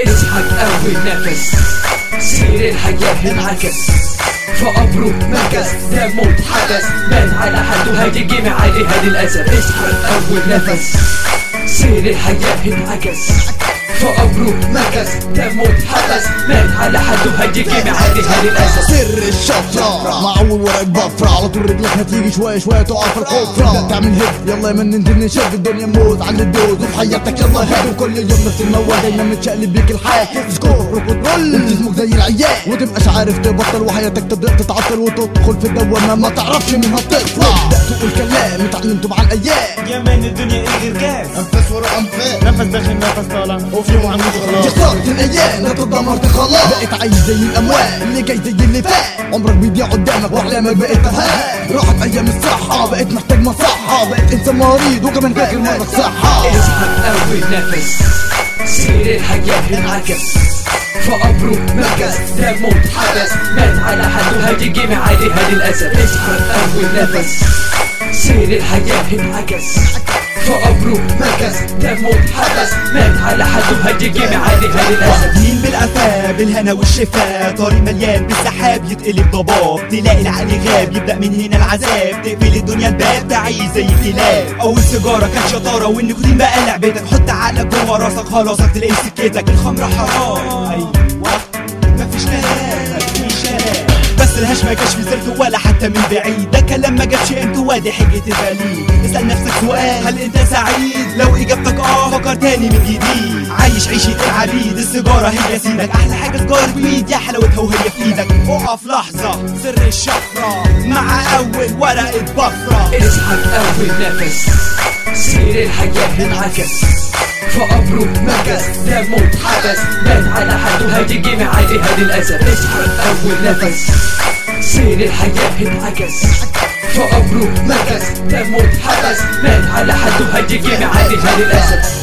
اسحب اول نفس سير الحياة انعكس فقبره مركز ده موت حدث مات على حده هتيجي عليه هادي الاسد اسحب اول نفس سير الحياة انعكس فقبره مركز ده موت حدث مات على حده هتيجي عليه هادي الاسد سر الشفرة معول ورا البفرة على طول رجلك هتيجي شوية شوية تقع في الحفرة تعمل هيد يلا يا من ننزل نشد الدنيا موت عن الدوز وفي حياتك يلا هيد وكل يوم نفس الموال دايما متشقلب بيك الحياة سكور وترول انت اسمك زي العيال وتبقاش عارف تبطل وحياتك تبدأ تتعطل وتدخل في الدوامة ما تعرفش منها تطلع تبدأ تقول كلام اتعلمته مع الايام يا مان الدنيا ايه غير جاز انفاس ورا انفاس نفس داخل نفس طالع وفي يوم عندي خلاص خسرت الايام لا تدمرت خلاص بقيت عايش زي الاموال اللي جاي زي اللي فات عمرك بيضيع قدامك واحلامك بقيت تفاهات راحت ايام الصحة بقيت محتاج مصحة بقيت انسان مريض وكمان فاكر انك صحة اسحب اول نفس سير الحياة انعكس فقبره مركز ده موت حدث مات على حده هتيجي عليه هادي الاسد اسحب اول نفس سير الحياة انعكس فقبره مركز ده موت حدث مات على حده هتيجي عليه هادي الاسد واخدين بالعفاف بالهنا والشفاء طريق مليان بالسحاب يتقلب ضباب تلاقي العقل غاب يبدا من هنا العذاب تقفل الدنيا الباب تعيش زي الكلاب اول سيجاره كانت شطاره والنيكوتين بقى لعبتك حط عقلك جوه راسك خلاصك تلاقي سكتك الخمره حرام ايوه مفيش كلام مفيش كلام بس الهش ما جاش في سيرته ولا حتى من بعيد ده كلام ما جابش قيمته وادي حجة البليد اسأل نفسك سؤال هل انت سعيد لو اجابتك اه فكر تاني من جديد عايش عيشة العبيد السيجارة هي سيدك احلى حاجة سجارة ويد يا حلاوتها وهي في ايدك اقف لحظة سر الشفرة مع اول ورقة بفرة اسحب اول نفس سير الحياة انعكس فقبره مركز ده موت حدث مات على حده هتيجي عليه هادي الاسد اسحب اول نفس سير الحياة انعكس فقبره مركز ده موت حدث مات على حده هتيجي عليه هادي الاسد